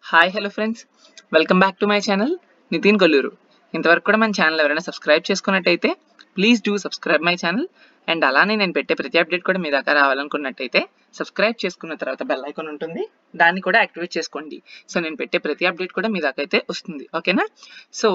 hi hello friends welcome back to my channel Nitin Kolluru ఇంతవరకు కూడా మన ఛానల్ ఎవరైనా సబ్స్క్రైబ్ చేసుకున్నట్టయితే please do subscribe my channel and అలానే నేను పెట్టే ప్రతి అప్డేట్ కూడా మీ దాకా రావాలనుకున్నట్టయితే సబ్స్క్రైబ్ చేసుకున్న తర్వాత బెల్ ఐకాన్ ఉంటుంది దాన్ని కూడా యాక్టివేట్ చేసుకోండి సో నేను పెట్టే ప్రతి అప్డేట్ కూడా మీ దాకా అయితే వస్తుంది ఓకేనా సో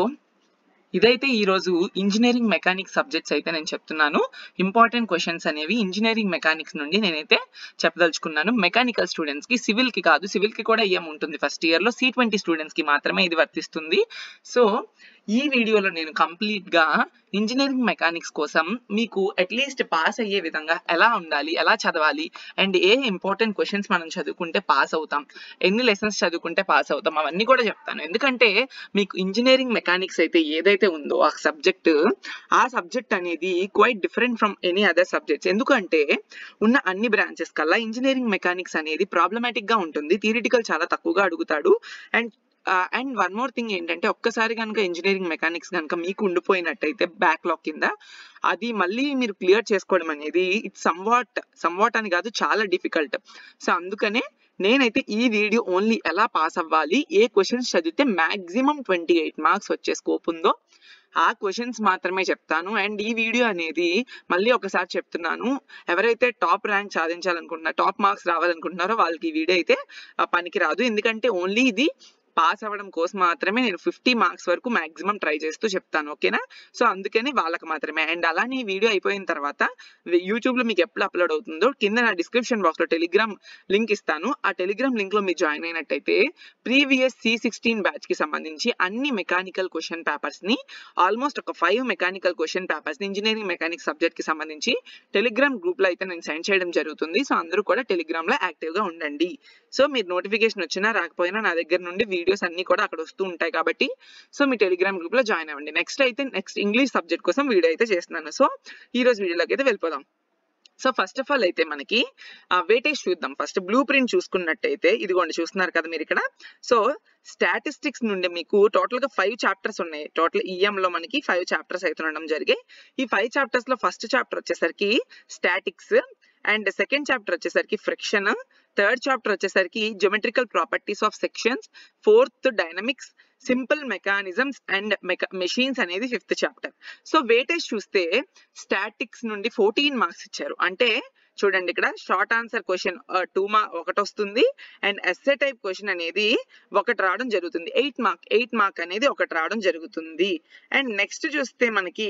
ఇదైతే ఈ రోజు ఇంజనీరింగ్ మెకానిక్స్ సబ్జెక్ట్స్ అయితే నేను చెప్తున్నాను ఇంపార్టెంట్ క్వశ్చన్స్ అనేవి ఇంజనీరింగ్ మెకానిక్స్ నుండి నేనైతే చెప్పదలుచుకున్నాను మెకానికల్ స్టూడెంట్స్ కి సివిల్ కి కాదు సివిల్ కి కూడా ఏం ఉంటుంది ఫస్ట్ ఇయర్ లో సి ట్వంటీ స్టూడెంట్స్ కి మాత్రమే ఇది వర్తిస్తుంది సో ఈ వీడియోలో నేను కంప్లీట్ గా ఇంజనీరింగ్ మెకానిక్స్ కోసం మీకు అట్లీస్ట్ పాస్ అయ్యే విధంగా ఎలా ఉండాలి ఎలా చదవాలి అండ్ ఏ ఇంపార్టెంట్ క్వశ్చన్స్ మనం చదువుకుంటే పాస్ అవుతాం ఎన్ని లెసన్స్ చదువుకుంటే పాస్ అవుతాం అవన్నీ కూడా చెప్తాను ఎందుకంటే మీకు ఇంజనీరింగ్ మెకానిక్స్ అయితే ఏదైతే ఉందో ఆ సబ్జెక్ట్ ఆ సబ్జెక్ట్ అనేది quite different from any other subjects ఎందుకంటే ఉన్న అన్ని బ్రాంచెస్ కల్లా ఇంజనీరింగ్ మెకానిక్స్ అనేది ప్రాబ్లమాటిక్ గా ఉంటుంది థియరిటికల్ చాలా తక్కువగా అడుగుతాడు and and one more thing ఏంటంటే ఒక్కసారి కనుక ఇంజనీరింగ్ మెకానిక్స్ కనుక మీకు ఉండిపోయినట్టయితే బ్యాక్లాగ్ కింద అది మళ్ళీ మీరు క్లియర్ చేసుకోవడం అనేది ఇట్స్ సమ్వాట్ సమ్వాట్ అని కాదు చాలా డిఫికల్ట్ సో అందుకనే నేనైతే ఈ వీడియో ఓన్లీ ఎలా పాస్ అవ్వాలి ఏ క్వశ్చన్స్ చదివితే మాక్సిమం ట్వంటీ ఎయిట్ మార్క్స్ వచ్చే స్కోప్ ఉందో ఆ క్వశ్చన్స్ మాత్రమే చెప్తాను అండ్ ఈ వీడియో అనేది మళ్ళీ ఒకసారి చెప్తున్నాను ఎవరైతే టాప్ ర్యాంక్ సాధించాలనుకుంటున్నారో టాప్ మార్క్స్ రావాలనుకుంటున్నారో వాళ్ళకి ఈ వీడియో అయితే పనికి రాదు ఎందుకంటే ఓన్లీ ఇది పాస్ అవ్వడం కోసం మాత్రమే నేను ఫిఫ్టీ మార్క్స్ వరకు మాక్సిమం ట్రై చేస్తూ చెప్తాను ఓకేనా సో అందుకని వాళ్ళకి మాత్రమే అండ్ అలానే ఈ వీడియో అయిపోయిన తర్వాత యూట్యూబ్ లో మీకు ఎప్పుడు అప్లోడ్ అవుతుందో కింద నా డిస్క్రిప్షన్ బాక్స్ లో టెలిగ్రామ్ లింక్ ఇస్తాను ఆ టెలిగ్రామ్ లింక్ లో మీరు జాయిన్ అయినట్టయితే ప్రీవియస్ సి సిక్స్టీన్ బ్యాచ్ కి సంబంధించి అన్ని మెకానికల్ క్వశ్చన్ పేపర్స్ ని ఆల్మోస్ట్ ఒక ఫైవ్ మెకానికల్ క్వశ్చన్ పేపర్స్ ని ఇంజనీరింగ్ మెకానిక్స్ సబ్జెక్ట్ కి సంబంధించి టెలిగ్రామ్ గ్రూప్ లో అయితే నేను సెండ్ చేయడం జరుగుతుంది సో అందరూ కూడా టెలిగ్రామ్ లో యాక్టివ్ గా ఉండండి సో మీరు నోటిఫికేషన్ వచ్చినా రాకపోయినా నా దగ్గర నుండి వీడియోస్ అన్ని కూడా అక్కడ వస్తూ ఉంటాయి కాబట్టి సో మీ టెలిగ్రామ్ గ్రూప్ లో జాయిన్ అవ్వండి నెక్స్ట్ అయితే నెక్స్ట్ ఇంగ్లీష్ సబ్జెక్ట్ కోసం వీడియో అయితే చేస్తున్నాను సో ఈ రోజు వీడియోలోకి అయితే వెళ్ళిపోదాం సో ఫస్ట్ ఆఫ్ ఆల్ అయితే మనకి వెయిటేజ్ చూద్దాం ఫస్ట్ బ్లూ ప్రింట్ చూసుకున్నట్టయితే ఇదిగోండి చూస్తున్నారు కదా మీరు ఇక్కడ సో స్టాటిస్టిక్స్ నుండి మీకు టోటల్ గా ఫైవ్ చాప్టర్స్ ఉన్నాయి టోటల్ ఈఎం లో మనకి ఫైవ్ చాప్టర్స్ అయితే ఉండడం జరిగాయి ఈ ఫైవ్ చాప్టర్స్ లో ఫస్ట్ చాప్టర్ వచ్చేసరికి స్టాటిక్స్ అండ్ సెకండ్ చాప్టర్ వచ్చేసరికి ఫ్రిక్షన్ థర్డ్ చాప్టర్ వచ్చేసరికి geometrical properties of sections fourth dynamics simple mechanisms and మెకా మెషిన్స్ అనేది ఫిఫ్త్ చాప్టర్ సో వెయిటేజ్ చూస్తే స్టాటిక్స్ నుండి ఫోర్టీన్ మార్క్స్ ఇచ్చారు అంటే చూడండి ఇక్కడ short answer question two mark ఒకటి వస్తుంది అండ్ ఎస్ఏ టైప్ క్వశ్చన్ అనేది ఒకటి రావడం జరుగుతుంది ఎయిట్ మార్క్ ఎయిట్ మార్క్ అనేది ఒకటి రావడం జరుగుతుంది అండ్ నెక్స్ట్ చూస్తే మనకి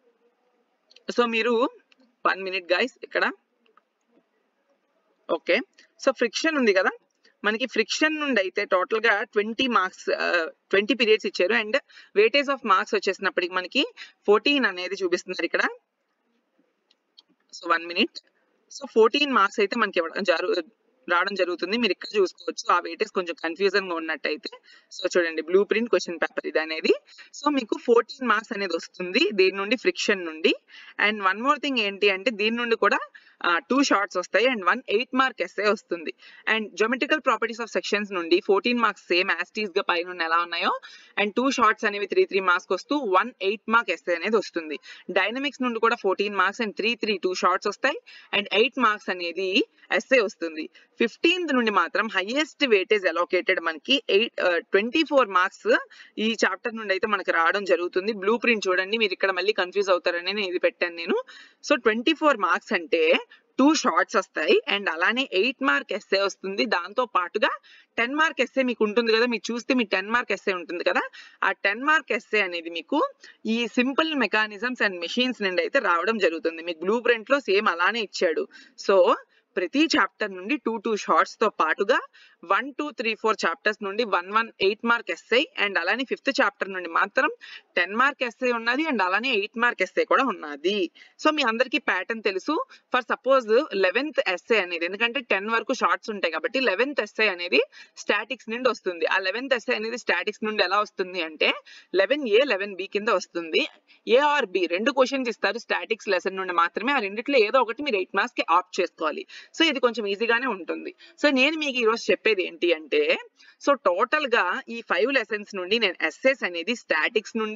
సో మీరు వన్ మినిట్ గైస్ ఇక్కడ ఓకే సో ఫ్రిక్షన్ ఉంది కదా మనకి ఫ్రిక్షన్ నుండి అయితే టోటల్ గా ట్వంటీ మార్క్స్ ట్వంటీ పీరియడ్స్ ఇచ్చారు అండ్ వెయిటేజ్ ఆఫ్ మార్క్స్ వచ్చేసినప్పటికి మనకి ఫోర్టీన్ అనేది చూపిస్తున్నారు ఇక్కడ so one minute so fourteen marks అయితే మనకి ఇవ్వడం జరు రావడం జరుగుతుంది మీరు ఇక్కడ చూసుకోవచ్చు ఆ వెయిటేజ్ కొంచెం కన్ఫ్యూజన్ గా ఉన్నట్టయితే సో చూడండి బ్లూ ప్రింట్ క్వశ్చన్ పేపర్ ఇది అనేది సో మీకు ఫోర్టీన్ మార్క్స్ అనేది వస్తుంది దీని నుండి ఫ్రిక్షన్ నుండి అండ్ వన్ మోర్ థింగ్ ఏంటి అంటే దీని నుండి కూడా టూ షార్ట్స్ వస్తాయి and one eight mark SA వస్తుంది and geometrical properties of sections నుండి ఫోర్టీన్ మార్క్స్ సేమ్ యాస్టీస్ గా పైన ఎలా ఉన్నాయో అండ్ టూ షార్ట్స్ అనేవి త్రీ త్రీ మార్క్స్ వస్తూ వన్ ఎయిట్ మార్క్ ఎస్ఏ అనేది వస్తుంది డైనమిక్స్ నుండి కూడా fourteen marks and three three two shorts వస్తాయి అండ్ ఎయిట్ మార్క్స్ అనేది ఎస్ఏ వస్తుంది ఫిఫ్టీన్త్ నుండి మాత్రం హైయెస్ట్ వెయిటేజ్ అలోకేటెడ్ మనకి ఎయిట్ ట్వంటీ ఫోర్ మార్క్స్ ఈ చాప్టర్ నుండి అయితే మనకి రావడం జరుగుతుంది బ్లూ ప్రింట్ చూడండి మీరు ఇక్కడ మళ్ళీ కన్ఫ్యూజ్ అవుతారని నేను ఇది పెట్టాను నేను సో ట్వంటీ ఫోర్ మార్క్స్ అంటే టూ షార్ట్స్ వస్తాయి అండ్ అలానే ఎయిట్ మార్క్ ఎస్ఏ వస్తుంది దాంతో పాటుగా టెన్ మార్క్ ఎస్ఏ మీకు ఉంటుంది కదా మీరు చూస్తే మీ టెన్ మార్క్ ఎస్ఏ ఉంటుంది కదా ఆ టెన్ మార్క్ ఎస్ఏ అనేది మీకు ఈ సింపుల్ మెకానిజమ్స్ అండ్ మెషిన్స్ నుండి అయితే రావడం జరుగుతుంది మీకు బ్లూ ప్రింట్ లో సేమ్ అలానే ఇచ్చాడు సో ప్రతి చాప్టర్ నుండి టూ టూ షార్ట్స్ తో పాటుగా one two three four chapters నుండి one one eight mark essay and అలానే ఫిఫ్త్ చాప్టర్ నుండి మాత్రం టెన్ మార్క్ ఎస్ఐ ఉన్నది అండ్ అలానే ఎయిట్ మార్క్ ఎస్ఐ కూడా ఉన్నది సో మీ అందరికి ప్యాటర్న్ తెలుసు ఫర్ సపోజ్ లెవెన్త్ ఎస్ఐ అనేది ఎందుకంటే టెన్ వరకు షార్ట్స్ ఉంటాయి కాబట్టి లెవెన్త్ ఎస్ఐ అనేది స్టాటిక్స్ నుండి వస్తుంది ఆ లెవెన్త్ ఎస్ఐ అనేది స్టాటిక్స్ నుండి ఎలా వస్తుంది అంటే లెవెన్ ఏ లెవెన్ బి కింద వస్తుంది ఏ ఆర్ బి రెండు క్వశ్చన్స్ ఇస్తారు స్టాటిక్స్ లెసన్ నుండి మాత్రమే ఆ రెండిట్లో ఏదో ఒకటి మీరు ఎయిట్ మార్క్స్ కి ఆప్ట్ చేసుకోవాలి సో ఇది కొంచెం ఈజీగానే ఉంటుంది సో నేను మీకు ఈ రోజు చెప్పేది ఏంటి అంటే సో టోటల్ గా ఈ ఫైవ్ లెసన్స్ నుండి నేను ఎస్ఎస్ అనేది స్టాటిక్స్ నుండి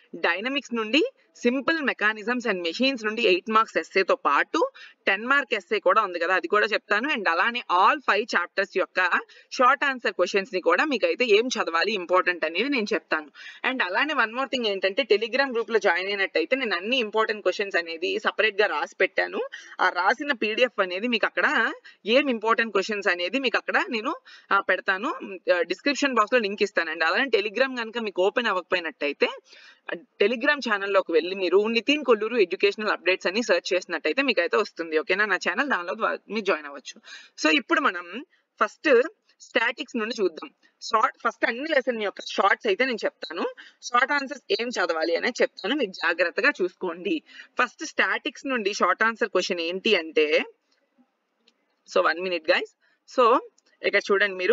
డైనమిక్స్ నుండి సింపుల్ మెకానిజమ్స్ అండ్ మెషిన్స్ నుండి ఎయిట్ మార్క్స్ ఎస్సేతో పాటు టెన్ మార్క్ ఎస్సే కూడా ఉంది కదా అది కూడా చెప్తాను అండ్ అలానే ఆల్ ఫైవ్ చాప్టర్స్ యొక్క షార్ట్ ఆన్సర్ క్వశ్చన్స్ ని కూడా మీకు అయితే ఏం చదవాలి ఇంపార్టెంట్ అనేది నేను చెప్తాను అండ్ అలానే వన్ మోర్ థింగ్ ఏంటంటే టెలిగ్రామ్ గ్రూప్ లో జాయిన్ అయినట్టయితే నేను అన్ని ఇంపార్టెంట్ క్వశ్చన్స్ అనేది సపరేట్ గా రాసి పెట్టాను ఆ రాసిన పీడిఎఫ్ అనేది మీకు అక్కడ ఏం ఇంపార్టెంట్ క్వశ్చన్స్ అనేది మీకు అక్కడ నేను ఆ, పెడతాను డిస్క్రిప్షన్ బాక్స్ లో లింక్ ఇస్తాను అండి అలానే టెలిగ్రామ్ కనుక మీకు ఓపెన్ అవ్వకపోయినట్టయితే టెలిగ్రామ్ ఛానల్లోకి వెళ్ళి మీరు నితిన్ కొల్లూరు ఎడ్యుకేషనల్ అప్డేట్స్ అని సెర్చ్ చేసినట్టయితే మీకు అయితే వస్తుంది ఓకేనా నా ఛానల్ దానిలో ద్వా- మీరు జాయిన్ అవ్వచ్చు సో ఇప్పుడు మనం ఫస్ట్ స్టాటిక్స్ నుండి చూద్దాం షార్ట్ ఫస్ట్ అన్ని లెసన్ యొక్క షార్ట్స్ అయితే నేను చెప్తాను షార్ట్ ఆన్సర్స్ ఏం చదవాలి అనేది చెప్తాను మీరు జాగ్రత్తగా చూసుకోండి ఫస్ట్ స్టాటిక్స్ నుండి షార్ట్ ఆన్సర్ క్వశ్చన్ ఏంటి అంటే so one minute guys so ఇక్కడ చూడండి మీరు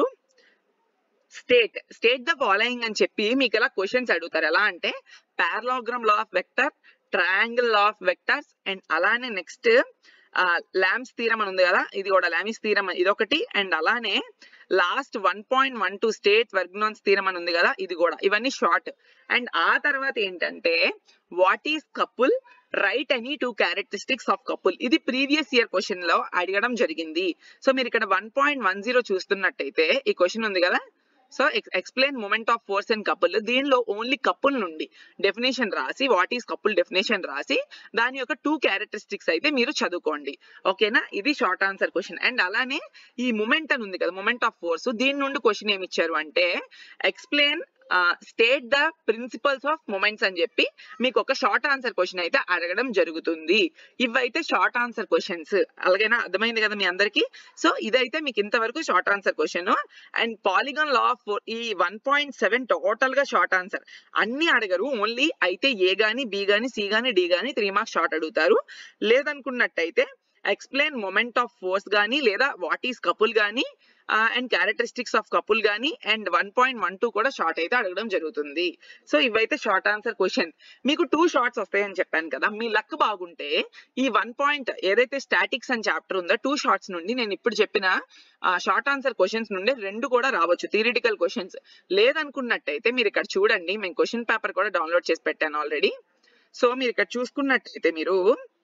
స్టేట్ స్టేట్ ద ఫాలోయింగ్ అని చెప్పి మీకు ఇలా క్వశ్చన్స్ అడుగుతారు ఎలా అంటే parallelogram law of vector triangle law of vectors and అలానే నెక్స్ట్ ల్యామ్స్ థీరం అని ఉంది కదా ఇది కూడా ల్యామిస్ థీరం ఇదొకటి అండ్ అలానే last one point one two state Varignon's theorem అని ఉంది కదా ఇది కూడా ఇవన్నీ షార్ట్ అండ్ ఆ తర్వాత ఏంటంటే what is couple right any two characteristics of couple ఇది ప్రీవియస్ ఇయర్ క్వశ్చన్ లో అడగడం జరిగింది సో మీరు ఇక్కడ వన్ పాయింట్ వన్ జీరో చూస్తున్నట్టయితే ఈ క్వశ్చన్ ఉంది కదా so explain moment of force and couple దీనిలో ఓన్లీ కపుల్ నుండి డెఫినేషన్ రాసి వాట్ ఈస్ కపుల్ డెఫినేషన్ రాసి దాని యొక్క టూ క్యారెక్టరిస్టిక్స్ అయితే మీరు చదువుకోండి ఓకేనా ఇది షార్ట్ ఆన్సర్ క్వశ్చన్ అండ్ అలానే ఈ మూమెంట్ అని ఉంది కదా మూమెంట్ ఆఫ్ ఫోర్స్ దీని నుండి క్వశ్చన్ ఏమి ఇచ్చారు అంటే explain state the principles of moments అని చెప్పి మీకు ఒక షార్ట్ ఆన్సర్ క్వశ్చన్ అయితే అడగడం జరుగుతుంది ఇవైతే షార్ట్ ఆన్సర్ క్వశ్చన్స్ అలాగైనా అర్థమైంది కదా మీ అందరికి సో ఇదైతే మీకు ఇంతవరకు short answer question and polygon law of ఈ వన్ పాయింట్ సెవెన్ టోటల్ గా షార్ట్ ఆన్సర్ అన్ని అడగరు ఓన్లీ అయితే ఏ గాని బి గాని సి గాని డి గాని త్రీ మార్క్స్ షార్ట్ అడుగుతారు లేదనుకున్నట్టయితే ఎక్స్ప్లెయిన్ మొమెంట్ ఆఫ్ ఫోర్స్ గానీ లేదా వాట్ ఈస్ కపుల్ గానీ అండ్ క్యారెక్టరిస్టిక్స్ ఆఫ్ కపుల్ గానీ and one point one two కూడా షార్ట్ అయితే అడగడం జరుగుతుంది సో ఇవైతే షార్ట్ ఆన్సర్ క్వశ్చన్ మీకు టూ షార్ట్స్ వస్తాయని చెప్పాను కదా మీ లక్ బాగుంటే ఈ వన్ పాయింట్ ఏదైతే స్టాటిక్స్ అని చాప్టర్ ఉందో టూ షార్ట్స్ నుండి నేను ఇప్పుడు చెప్పిన షార్ట్ ఆన్సర్ క్వశ్చన్స్ నుండి రెండు కూడా రావచ్చు థియరిటికల్ క్వశ్చన్స్ లేదనుకున్నట్టయితే మీరు ఇక్కడ చూడండి మేము క్వశ్చన్ పేపర్ కూడా డౌన్లోడ్ చేసి పెట్టాను ఆల్రెడీ సో మీరు ఇక్కడ చూసుకున్నట్టయితే మీరు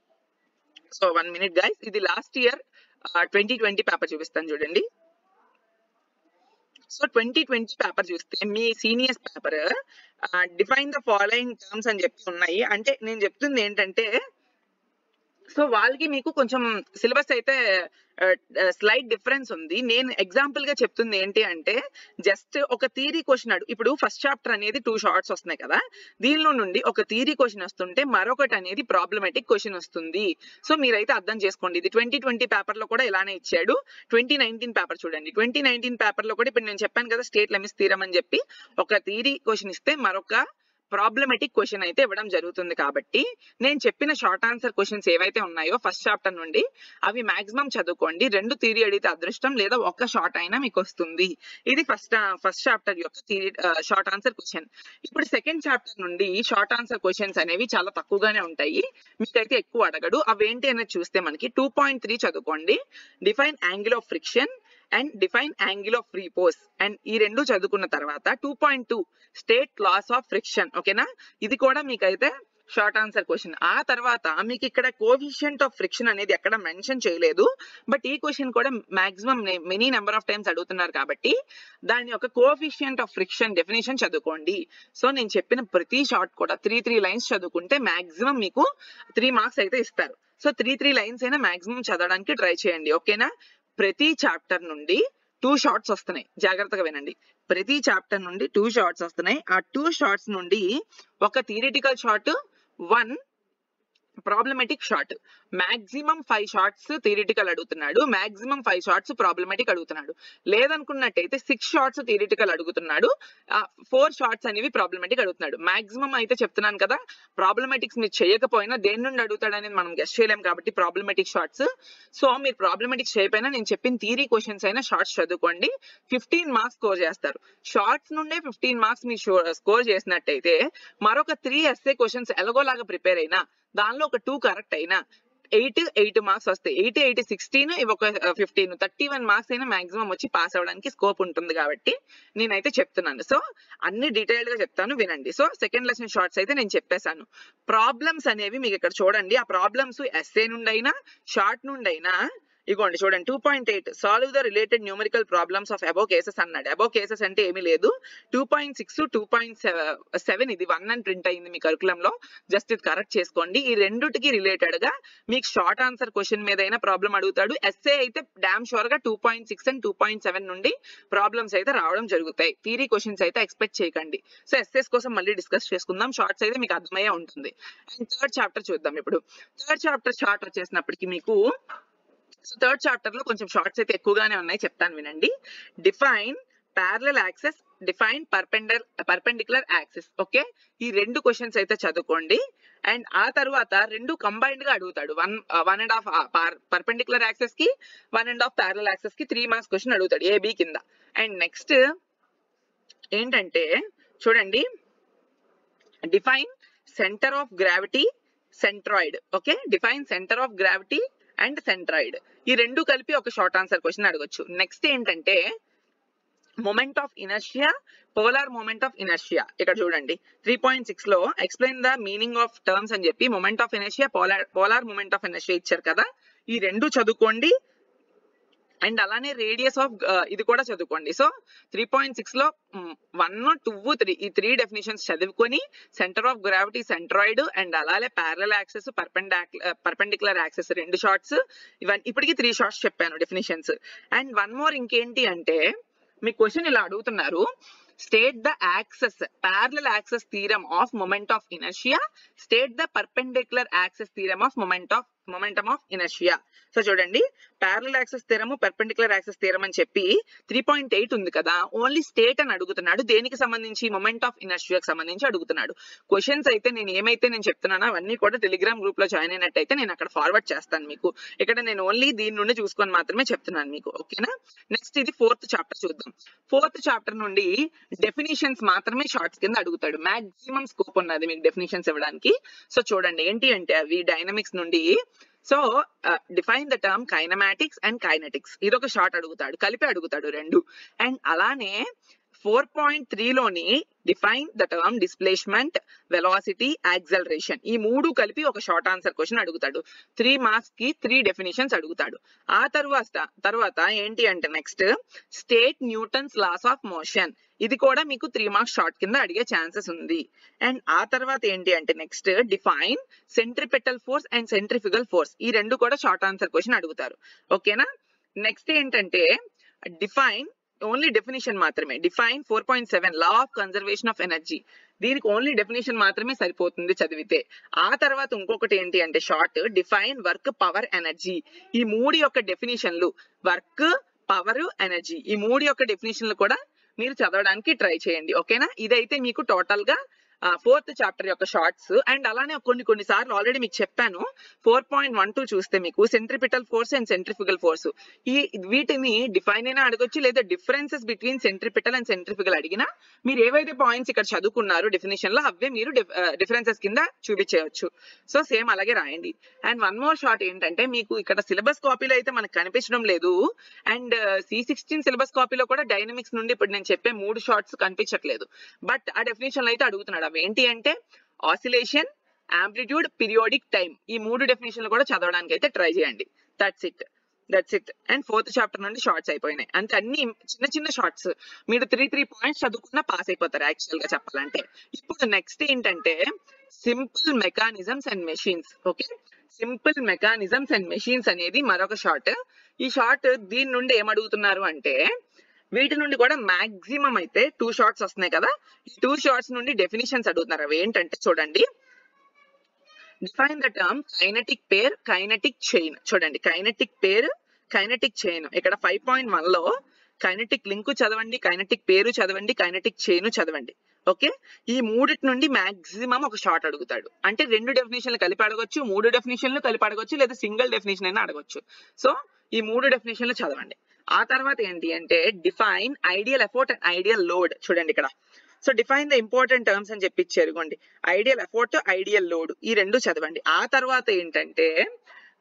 సో వన్ మినిట్ గైస్ ఇది last year twenty twenty paper చూపిస్తాను చూడండి సో ట్వంటీ ట్వంటీ పేపర్ చూస్తే మీ seniors paper define the following terms అని చెప్పి ఉన్నాయి అంటే నేను చెప్తుంది ఏంటంటే సో వాళ్ళకి మీకు కొంచెం సిలబస్ అయితే స్లైట్ డిఫరెన్స్ ఉంది నేను ఎగ్జాంపుల్ గా చెప్తుంది ఏంటి అంటే జస్ట్ ఒక థీరీ క్వశ్చన్ అడు ఇప్పుడు ఫస్ట్ చాప్టర్ అనేది టూ షార్ట్స్ వస్తున్నాయి కదా దీనిలో నుండి ఒక థీరీ క్వశ్చన్ వస్తుంటే మరొకటి అనేది ప్రాబ్లమాటిక్ క్వశ్చన్ వస్తుంది సో మీరైతే అర్థం చేసుకోండి ఇది ట్వంటీ ట్వంటీ పేపర్ లో కూడా ఇలానే ఇచ్చాడు ట్వంటీ నైన్టీన్ పేపర్ చూడండి ట్వంటీ నైన్టీన్ పేపర్ లో కూడా ఇప్పుడు నేను చెప్పాను కదా స్టేట్ లెమిస్ థీరం అని చెప్పి ఒక థీరీ క్వశ్చన్ ఇస్తే మరొక ప్రాబ్లమెటిక్ క్వశ్చన్ అయితే ఇవ్వడం జరుగుతుంది కాబట్టి నేను చెప్పిన షార్ట్ ఆన్సర్ క్వశ్చన్స్ ఏవైతే ఉన్నాయో ఫస్ట్ చాప్టర్ నుండి అవి మాక్సిమం చదువుకోండి రెండు థియరీ అడిగితే అదృష్టం లేదా ఒక్క షార్ట్ అయినా మీకు వస్తుంది ఇది ఫస్ట్ ఫస్ట్ చాప్టర్ యొక్క థియరీ షార్ట్ ఆన్సర్ క్వశ్చన్ ఇప్పుడు సెకండ్ చాప్టర్ నుండి షార్ట్ ఆన్సర్ క్వశ్చన్స్ అనేవి చాలా తక్కువగానే ఉంటాయి మీకైతే ఎక్కువ అడగడు అవేంటి అనేది చూస్తే మనకి టూ పాయింట్ త్రీ చదువుకోండి define angle of friction and define angle of repose and ఈ రెండు చదువుకున్న తర్వాత two point two state laws of friction ఓకేనా ఇది కూడా మీకైతే షార్ట్ ఆన్సర్ క్వశ్చన్ ఆ తర్వాత మీకు ఇక్కడ కోఫిషియంట్ ఆఫ్ ఫ్రిక్షన్ అనేది ఎక్కడ మెన్షన్ చేయలేదు బట్ ఈ క్వశ్చన్ కూడా maximum many number of times అడుగుతున్నారు కాబట్టి దాని యొక్క కోఫిషియంట్ ఆఫ్ ఫ్రిక్షన్ డెఫినేషన్ చదువుకోండి సో నేను చెప్పిన ప్రతి షార్ట్ కూడా త్రీ త్రీ లైన్స్ చదువుకుంటే మాక్సిమం మీకు త్రీ మార్క్స్ అయితే ఇస్తారు సో త్రీ త్రీ లైన్స్ అయినా మాక్సిమం చదవడానికి ట్రై చేయండి ఓకేనా ప్రతి చాప్టర్ నుండి టూ షార్ట్స్ వస్తున్నాయి జాగ్రత్తగా వినండి ప్రతి చాప్టర్ నుండి టూ షార్ట్స్ వస్తున్నాయి ఆ టూ షార్ట్స్ నుండి ఒక theoretical short one problematic short maximum five shorts theoretical అడుగుతున్నాడు మాక్సిమం ఫైవ్ షార్ట్స్ ప్రాబ్లమెటిక్ అడుగుతున్నాడు లేదనుకున్నట్టయితే సిక్స్ షార్ట్స్ థియరిటికల్ అడుగుతున్నాడు ఫోర్ షార్ట్స్ అనేవి ప్రాబ్లమెటిక్ అడుగుతున్నాడు మాక్సిమం అయితే చెప్తున్నాను కదా ప్రాబ్లమెటిక్స్ మీరు చేయకపోయినా దేని నుండి అడుగుతాడు అనేది మనం గెస్ట్ చేయలేం కాబట్టి ప్రాబ్లమెటిక్ షార్ట్స్ సో మీరు ప్రాబ్లమెటిక్స్ చేయకపోయినా నేను చెప్పిన థియరీ క్వశ్చన్స్ అయినా షార్ట్స్ చదువుకోండి ఫిఫ్టీన్ మార్క్స్ స్కోర్ చేస్తారు షార్ట్స్ నుండే ఫిఫ్టీన్ మార్క్స్ మీరు స్కోర్ చేసినట్టయితే మరొక త్రీ ఎస్ఏ క్వశ్చన్స్ ఎలాగోలాగా ప్రిపేర్ అయినా దానిలో ఒక టూ కరెక్ట్ అయినా ఎయిట్ ఎయిట్ మార్క్స్ వస్తాయి ఎయిట్ ఎయిట్ సిక్స్టీన్ ఇవి ఒక ఫిఫ్టీన్ థర్టీ వన్ మార్క్స్ అయినా మాక్సిమం వచ్చి పాస్ అవ్వడానికి స్కోప్ ఉంటుంది కాబట్టి నేనైతే చెప్తున్నాను సో అన్ని డీటెయిల్డ్ గా చెప్తాను వినండి సో సెకండ్ లెసన్ షార్ట్స్ అయితే నేను చెప్పేశాను ప్రాబ్లమ్స్ అనేవి మీకు ఇక్కడ చూడండి ఆ ప్రాబ్లమ్స్ ఎస్ఏ నుండి అయినా షార్ట్ నుండి అయినా ఇగోండి చూడండి two point eight solve the related numerical problems of above cases అన్నాడు అబో కేసెస్ అంటే ఏమీ లేదు two point six two point seven ఇది వన్ అని ప్రింట్ అయింది మీ curriculum లో జస్ట్ ఇది కరెక్ట్ చేసుకోండి ఈ రెండుటికి రిలేటెడ్ గా మీకు షార్ట్ ఆన్సర్ క్వశ్చన్ మీద అయినా ప్రాబ్లం అడుగుతాడు ఎస్ఏ అయితే డామ్ షూర్ గా two point six and two point seven నుండి ప్రాబ్లమ్స్ అయితే రావడం జరుగుతాయి థీరీ క్వశ్చన్స్ అయితే ఎక్స్పెక్ట్ చేయకండి సో ఎస్ఎస్ కోసం మళ్ళీ డిస్కస్ చేసుకుందాం షార్ట్స్ అయితే మీకు అర్థమయ్యే ఉంటుంది అండ్ థర్డ్ చాప్టర్ చూద్దాం ఇప్పుడు థర్డ్ చాప్టర్ షార్ట్ వచ్చేసినప్పటికి మీకు సో థర్డ్ చాప్టర్ లో కొంచెం షార్ట్స్ అయితే ఎక్కువగానే ఉన్నాయి చెప్తాను వినండి define parallel axes define perpender perpendicular axes okay ఈ రెండు క్వశ్చన్స్ అయితే చదువుకోండి అండ్ ఆ తర్వాత రెండు కంబైన్డ్ గా అడుగుతాడు one one and half perpendicular axes కి one and half parallel axes కి త్రీ మార్క్స్ క్వశ్చన్ అడుగుతాడు ఏబి కింద అండ్ నెక్స్ట్ ఏంటంటే చూడండి define centre of gravity centroid okay define centre of gravity and centroid ఈ రెండు కలిపి ఒక షార్ట్ ఆన్సర్ క్వశ్చన్ అడగొచ్చు నెక్స్ట్ ఏంటంటే moment of inertia polar moment of inertia ఇక్కడ చూడండి త్రీ పాయింట్ సిక్స్ లో explain the meaning of terms అని చెప్పి moment of inertia polar polar moment of inertia ఇచ్చారు కదా ఈ రెండు చదువుకోండి అండ్ అలానే రేడియస్ ఆఫ్ ఇది కూడా చదువుకోండి సో త్రీ పాయింట్ సిక్స్ లో వన్ టూ త్రీ ఈ త్రీ డెఫినేషన్స్ చదువుకొని centre of gravity centroid and అలానే ప్యారల్ యాక్సెస్ పర్పెండిక్యులర్ యాక్సెస్ రెండు షార్ట్స్ ఇవన్నీ ఇప్పటికి త్రీ షార్ట్స్ చెప్పాను డెఫినేషన్స్ అండ్ వన్ మోర్ ఇంకేంటి అంటే మీ క్వశ్చన్ ఇలా అడుగుతున్నారు state the axes parallel axes theorem of moment of inertia state the perpendicular axes theorem of moment of momentum of inertia so చూడండి parallel axes theorem perpendicular axes theorem అని చెప్పి three point eight ఉంది కదా only state అని అడుగుతున్నాడు దేనికి సంబంధించి moment of ఇనర్షియాకి సంబంధించి అడుగుతున్నాడు క్వశ్చన్స్ అయితే నేను ఏమైతే నేను చెప్తున్నానో అవన్నీ కూడా టెలిగ్రామ్ గ్రూప్ లో జాయిన్ అయినట్టయితే నేను అక్కడ ఫార్వర్డ్ చేస్తాను మీకు ఇక్కడ నేను ఓన్లీ దీని నుండి చూసుకొని మాత్రమే చెప్తున్నాను మీకు ఓకేనా నెక్స్ట్ ఇది ఫోర్త్ చాప్టర్ చూద్దాం ఫోర్త్ చాప్టర్ నుండి డెఫినేషన్స్ మాత్రమే షార్ట్స్ కింద అడుగుతాడు మాక్సిమం స్కోప్ ఉన్నది మీకు డెఫినేషన్స్ ఇవ్వడానికి సో చూడండి ఏంటి అంటే అవి డైనమిక్స్ నుండి so define the term kinematics and kinetics ఇది ఒక షార్ట్ అడుగుతాడు కలిపి అడుగుతాడు రెండు అండ్ అలానే ఫోర్ పాయింట్ త్రీలోని define the term displacement velocity acceleration ఈ మూడు కలిపి ఒక షార్ట్ ఆన్సర్ క్వశ్చన్ అడుగుతాడు త్రీ మార్క్స్ కి త్రీ డెఫినేషన్స్ అడుగుతాడు ఆ తర్వాత తర్వాత ఏంటి అంటే next state Newton's laws of motion ఇది కూడా మీకు త్రీ మార్క్స్ షార్ట్ కింద అడిగే ఛాన్సెస్ ఉంది అండ్ ఆ తర్వాత ఏంటి అంటే next define centripetal force and centrifugal force ఈ రెండు కూడా షార్ట్ ఆన్సర్ క్వశ్చన్ అడుగుతారు ఓకేనా నెక్స్ట్ ఏంటంటే డిఫైన్ ఓన్లీ డెఫినేషన్ మాత్రమే define four point seven law of conservation of energy దీనికి ఓన్లీ డెఫినేషన్ మాత్రమే సరిపోతుంది చదివితే ఆ తర్వాత ఇంకొకటి ఏంటి అంటే short define work power energy ఈ మూడు యొక్క డెఫినేషన్లు వర్క్ పవర్ ఎనర్జీ ఈ మూడు యొక్క డెఫినేషన్లు కూడా మీరు చదవడానికి ట్రై చేయండి ఓకేనా ఇదైతే మీకు టోటల్ గా ఫోర్త్ చాప్టర్ యొక్క షార్ట్స్ అండ్ అలానే కొన్ని కొన్ని సార్లు ఆల్రెడీ మీకు చెప్పాను ఫోర్ పాయింట్ వన్ టూ చూస్తే మీకు centripetal force and centrifugal force ఈ వీటిని డిఫైన్ అయినా అడగొచ్చు లేదా differences between centripetal and centrifugal అడిగినా మీరు ఏవైతే పాయింట్స్ ఇక్కడ చదువుకున్నారు డెఫినేషన్ లో అవే మీరు డిఫరెన్సెస్ కింద చూపించేయచ్చు సో సేమ్ అలాగే రాయండి అండ్ వన్ మోర్ షార్ట్ ఏంటంటే మీకు ఇక్కడ సిలబస్ కాపీలో అయితే మనకు కనిపించడం లేదు అండ్ సి సిక్స్టీన్ సిలబస్ కాపీలో కూడా డైనమిక్స్ నుండి ఇప్పుడు నేను చెప్పే మూడు షార్ట్స్ కనిపించట్లేదు బట్ ఆ డెఫినేషన్ అయితే అడుగుతున్నాడు అవి ఏంటి అంటే ఆసిలేషన్ ఆంప్లిట్యూడ్ పీరియోడిక్ టైం ఈ మూడు డెఫినేషన్లు కూడా చదవడానికి అయితే ట్రై చేయండి that's it that's it and fourth chapter నుండి షార్ట్స్ అయిపోయినాయి అంటే అన్ని చిన్న చిన్న షార్ట్స్ మీరు త్రీ త్రీ పాయింట్స్ చదువుకున్నా పాస్ అయిపోతారు యాక్చువల్ గా చెప్పాలంటే ఇప్పుడు నెక్స్ట్ ఏంటంటే simple mechanisms and machines okay simple mechanisms and machines అనేది మరొక షార్ట్ ఈ షార్ట్ దీని నుండి ఏమడుగుతున్నారు అంటే వీటి నుండి కూడా మాక్సిమం అయితే టూ షార్ట్స్ వస్తున్నాయి కదా ఈ టూ షార్ట్స్ నుండి డెఫినేషన్స్ అడుగుతున్నారు అవి ఏంటంటే చూడండి define the term kinetic pair kinetic chain చూడండి కైనటిక్ పేరు కైనటిక్ చైన్ ఇక్కడ ఫైవ్ పాయింట్ వన్ లో కైనటిక్ లింక్ చదవండి కైనటిక్ పేరు చదవండి కైనటిక్ చైన్ చదవండి ఓకే ఈ మూడిటి నుండి మాక్సిమం ఒక షార్ట్ అడుగుతాడు అంటే రెండు డెఫినేషన్లు కలిపి అడగొచ్చు మూడు డెఫినేషన్లు కలిపి అడగొచ్చు లేదా సింగిల్ డెఫినేషన్ అయినా అడగొచ్చు సో ఈ మూడు డెఫినేషన్లు చదవండి ఆ తర్వాత ఏంటి అంటే define ideal effort and ideal load చూడండి ఇక్కడ so define the important terms అని చెప్పి ఇచ్చారు ఇగోండి ఐడియల్ ఎఫోర్ట్ ఐడియల్ లోడ్ ఈ రెండు చదవండి ఆ తర్వాత ఏంటంటే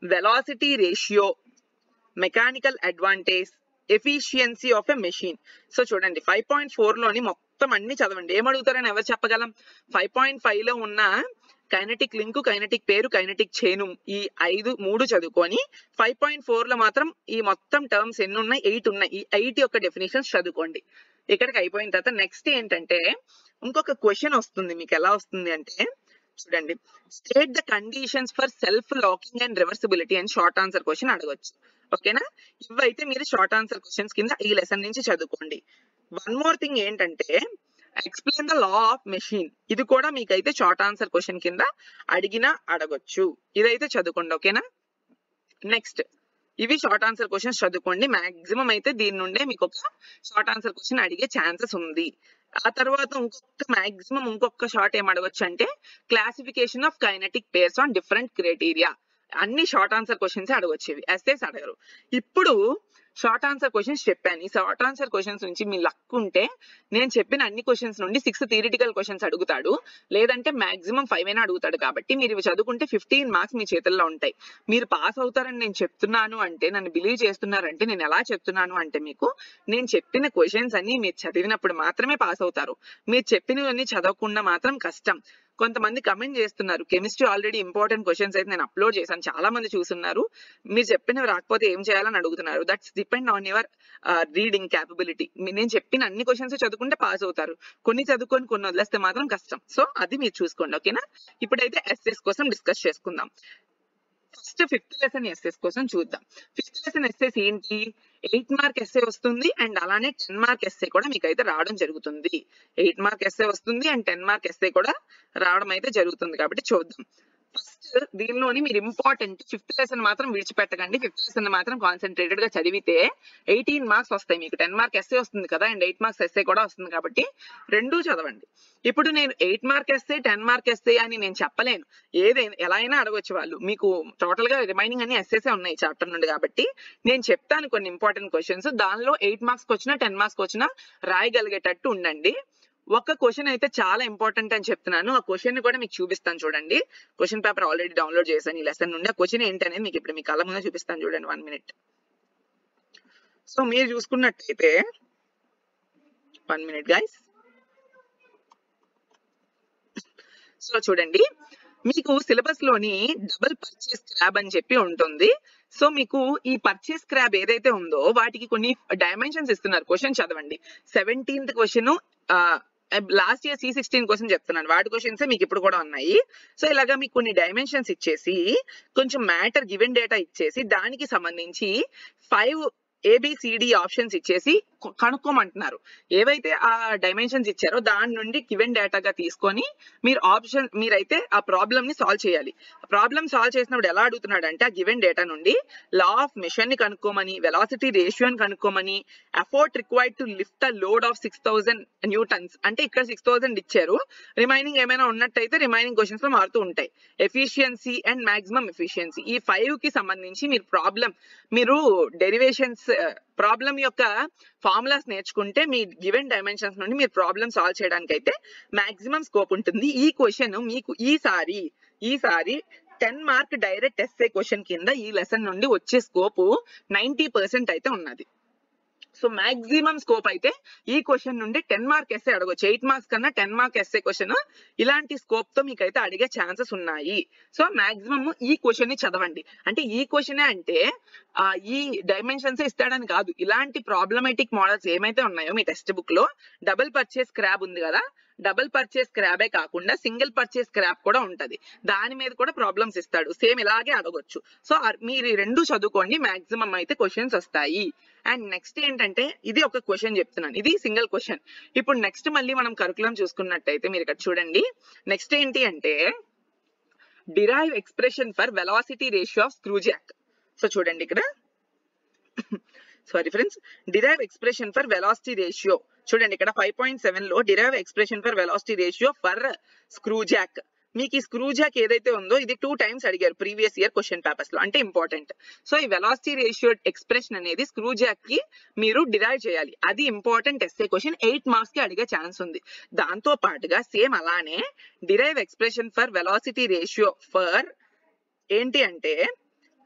velocity ratio mechanical advantage efficiency of a machine so చూడండి ఫైవ్ పాయింట్ ఫోర్ లోని మొత్తం అన్ని చదవండి ఏం అడుగుతారని ఎవరు చెప్పగలం ఫైవ్ పాయింట్ ఫైవ్ లో ఉన్న kinetic link kinetic pair kinetic chain ఈ ఐదు మూడు చదువుకొని ఫైవ్ పాయింట్ ఫోర్ లో మాత్రం ఈ మొత్తం టర్మ్స్ ఎన్ని ఉన్నాయి ఎయిట్ ఉన్నాయి ఈ ఎయిట్ యొక్క డెఫినేషన్స్ చదువుకోండి ఇక్కడికి అయిపోయిన తర్వాత నెక్స్ట్ ఏంటంటే ఇంకొక క్వశ్చన్ వస్తుంది మీకు ఎలా వస్తుంది అంటే చూడండి state the conditions for self locking and reversibility అని షార్ట్ ఆన్సర్ క్వశ్చన్ అడగొచ్చు ఓకేనా ఇవైతే మీరు షార్ట్ ఆన్సర్ క్వశ్చన్స్ కింద ఈ లెసన్ నుంచి చదువుకోండి వన్ మోర్ థింగ్ ఏంటంటే explain the law of machine ఇది కూడా మీకైతే షార్ట్ ఆన్సర్ క్వశ్చన్ కింద అడిగినా అడగొచ్చు ఇదైతే చదువుకోండి ఓకేనా నెక్స్ట్ ఇవి షార్ట్ ఆన్సర్ క్వశ్చన్స్ చదువుకోండి మాక్సిమం అయితే దీని నుండే మీకు ఒక షార్ట్ ఆన్సర్ క్వశ్చన్ అడిగే ఛాన్సెస్ ఉంది ఆ తర్వాత ఇంకొక మాక్సిమం ఇంకొక షార్ట్ ఏం అడగొచ్చు అంటే classification of kinetic pairs on different criteria అన్ని షార్ట్ ఆన్సర్ క్వశ్చన్స్ అడగొచ్చేవి ఎస్ఏస్ అడగరు ఇప్పుడు షార్ట్ ఆన్సర్ క్వశ్చన్స్ చెప్పాను ఈ షార్ట్ ఆన్సర్ క్వశ్చన్స్ నుంచి మీ లక్ ఉంటే నేను చెప్పిన అన్ని క్వశ్చన్స్ నుండి సిక్స్ థియరిటికల్ క్వశ్చన్స్ అడుగుతాడు లేదంటే మాక్సిమం ఫైవ్ అయినా అడుగుతాడు కాబట్టి మీరు ఇవి చదువుకుంటే ఫిఫ్టీన్ మార్క్స్ మీ చేతుల్లో ఉంటాయి మీరు పాస్ అవుతారని నేను చెప్తున్నాను అంటే నన్ను బిలీవ్ చేస్తున్నారంటే నేను ఎలా చెప్తున్నాను అంటే మీకు నేను చెప్పిన క్వశ్చన్స్ అన్ని మీరు చదివినప్పుడు మాత్రమే పాస్ అవుతారు మీరు చెప్పినవన్నీ చదవకుండా మాత్రం కష్టం కొంతమంది కమెంట్ చేస్తున్నారు కెమిస్ట్రీ ఆల్రెడీ ఇంపార్టెంట్ క్వశ్చన్స్ అయితే నేను అప్లోడ్ చేశాను చాలా మంది చూస్తున్నారు మీరు చెప్పినవి రాకపోతే ఏం చేయాలని అడుగుతున్నారు that's depend on your reading capability నేను చెప్పిన అన్ని క్వశ్చన్స్ చదువుకుంటే పాస్ అవుతారు కొన్ని చదువుకొని కొన్ని వదిలేస్తే మాత్రం కష్టం సో అది మీరు చూసుకోండి ఓకేనా ఇప్పుడైతే ఎస్ఎస్ కోసం డిస్కస్ చేసుకుందాం ఫస్ట్ ఫిఫ్త్ లెసన్ ఎస్ఎస్ కోసం చూద్దాం ఫిఫ్త్ లెసన్ ఎస్ఎస్ ఏంటి ఎయిట్ మార్క్ ఎస్ఏ వస్తుంది అండ్ అలానే టెన్ మార్క్ ఎస్ఏ కూడా మీకు అయితే రావడం జరుగుతుంది ఎయిట్ మార్క్ ఎస్ఏ వస్తుంది అండ్ టెన్ మార్క్ ఎస్ఏ కూడా రావడం అయితే జరుగుతుంది కాబట్టి చూద్దాం ఫస్ట్ దీనిలోని మీరు ఇంపార్టెంట్ ఫిఫ్త్ లెసన్ మాత్రం విడిచిపెట్టకండి ఫిఫ్త్ లెసన్ మాత్రం కాన్సన్ట్రేటెడ్ గా చదివితే ఎయిటీన్ మార్క్స్ వస్తాయి మీకు టెన్ మార్క్ ఎస్ఏ వస్తుంది కదా అండ్ ఎయిట్ మార్క్స్ ఎస్ఏ కూడా వస్తుంది కాబట్టి రెండూ చదవండి ఇప్పుడు నేను eight mark SA ten mark SA అని నేను చెప్పలేను ఏదైనా ఎలా అయినా అడగొచ్చు వాళ్ళు మీకు టోటల్ గా రిమైనింగ్ అన్ని ఎస్ఎస్ఏ ఉన్నాయి చాప్టర్ నుండి కాబట్టి నేను చెప్తాను కొన్ని ఇంపార్టెంట్ క్వశ్చన్స్ దానిలో ఎయిట్ మార్క్స్ వచ్చినా టెన్ మార్క్స్ వచ్చినా రాయగలిగేటట్టు ఉండండి ఒక క్వశ్చన్ అయితే చాలా ఇంపార్టెంట్ అని చెప్తున్నాను ఆ క్వశ్చన్ కూడా మీకు చూపిస్తాను చూడండి క్వశ్చన్ పేపర్ ఆల్రెడీ డౌన్లోడ్ చేశాను ఈ లెసన్ నుండి ఆ క్వశ్చన్ ఏంటనేది మీకు ఇప్పుడు మీ కళ్ళ ముందే చూపిస్తాను చూడండి వన్ మినిట్ సో మీరు చూసుకున్నట్టయితే వన్ మినిట్ గైస్ సో చూడండి మీకు సిలబస్ లోని డబుల్ పర్చేస్ క్రాబ్ అని చెప్పి ఉంటుంది సో మీకు ఈ పర్చేస్ క్రాబ్ ఏదైతే ఉందో వాటికి కొన్ని డైమెన్షన్స్ ఇస్తున్నారు క్వశ్చన్ చదవండి seventeenth question last year C sixteen question చెప్తున్నాను వాటి క్వశ్చన్స్ మీకు ఇప్పుడు కూడా ఉన్నాయి సో ఇలాగా మీకు కొన్ని డైమెన్షన్స్ ఇచ్చేసి కొంచెం మ్యాటర్ గివెన్ డేటా ఇచ్చేసి దానికి సంబంధించి ఫైవ్ ఏబిసిడి ఆప్షన్స్ ఇచ్చేసి కొ- కనుక్కోమంటున్నారు ఏవైతే ఆ డైమెన్షన్స్ ఇచ్చారో దాని నుండి గివెన్ డేటాగా తీసుకొని మీరు ఆప్షన్ మీరైతే ఆ ప్రాబ్లమ్ ని సాల్వ్ చేయాలి ప్రాబ్లమ్ సాల్వ్ చేసినప్పుడు ఎలా అడుగుతున్నాడు అంటే ఆ గివెన్ డేటా నుండి లా ఆఫ్ మిషన్ ని కనుక్కోమని వెలాసిటీ రేషియోని కనుక్కోమని effort required to lift the load of six thousand newtons అంటే ఇక్కడ సిక్స్ థౌసండ్ ఇచ్చారు రిమైనింగ్ ఏమైనా ఉన్నట్టయితే రిమైనింగ్ క్వశ్చన్స్ లో మారుతూ ఉంటాయి ఎఫిషియన్సీ అండ్ మాక్సిమం ఎఫిషియన్సీ ఈ ఫైవ్ కి సంబంధించి మీరు ప్రాబ్లం మీరు డెరివేషన్స్ ప్రాబ్లం యొక్క ఫార్ములాస్ నేర్చుకుంటే మీ గివెన్ డైమెన్షన్స్ నుండి మీరు ప్రాబ్లమ్ సాల్వ్ చేయడానికి అయితే మాక్సిమం స్కోప్ ఉంటుంది ఈ క్వశ్చన్ మీకు ఈసారి ఈసారి ten mark direct SA question కింద ఈ లెసన్ నుండి వచ్చే స్కోప్ నైన్టీ పర్సెంట్ అయితే ఉన్నది సో మాక్సిమం స్కోప్ అయితే ఈ క్వశ్చన్ నుండి టెన్ మార్క్ ఎస్ఏ అడగొచ్చు ఎయిట్ మార్క్స్ కన్నా టెన్ మార్క్ ఎస్ఏ క్వశ్చన్ ఇలాంటి స్కోప్ తో మీకు అయితే అడిగే ఛాన్సెస్ ఉన్నాయి సో మాక్సిమం ఈ క్వశ్చన్ ని చదవండి అంటే ఈ క్వశ్చన్ అంటే ఆ, ఈ డైమెన్షన్స్ ఇస్తాడని కాదు ఇలాంటి ప్రాబ్లమేటిక్ మోడల్స్ ఏమైతే ఉన్నాయో మీ టెక్స్ట్ బుక్ లో డబుల్ పర్చేస్ క్రాబ్ ఉంది కదా డబుల్ పర్చేస్ క్రాబే కాకుండా సింగిల్ పర్చేస్ క్రాబ్ కూడా ఉంటది దాని మీద కూడా ప్రాబ్లమ్స్ ఇస్తాడు సేమ్ ఇలాగే అడగొచ్చు సో ఆ- మీరు ఈ రెండు చదువుకోండి మాక్సిమం అయితే క్వశ్చన్స్ వస్తాయి అండ్ నెక్స్ట్ ఏంటంటే ఇది ఒక క్వశ్చన్ చెప్తున్నాను ఇది సింగిల్ క్వశ్చన్ ఇప్పుడు నెక్స్ట్ మళ్ళీ మనం కరికులం చూసుకున్నట్టయితే మీరు ఇక్కడ చూడండి నెక్స్ట్ ఏంటి అంటే derive expression for velocity ratio of screw jack so చూడండి ఇక్కడ sorry friends derive expression for velocity ratio చూడండి ఇక్కడ ఫైవ్ పాయింట్ సెవెన్ లో derive expression for velocity ratio for screw jack మీకు ఈ స్క్రూ జాక్ ఏదైతే ఉందో ఇది టూ టైమ్స్ అడిగారు ప్రీవియస్ ఇయర్ క్వశ్చన్ పేపర్స్ లో అంటే ఇంపార్టెంట్ సో ఈ వెలాసిటీ రేషియో ఎక్స్ప్రెషన్ అనేది స్క్రూ జాక్ కి మీరు డిరైవ్ చేయాలి అది important SA question eight marks కి అడిగే ఛాన్స్ ఉంది దాంతో పాటుగా సేమ్ అలానే derive expression for velocity ratio for ఏంటి అంటే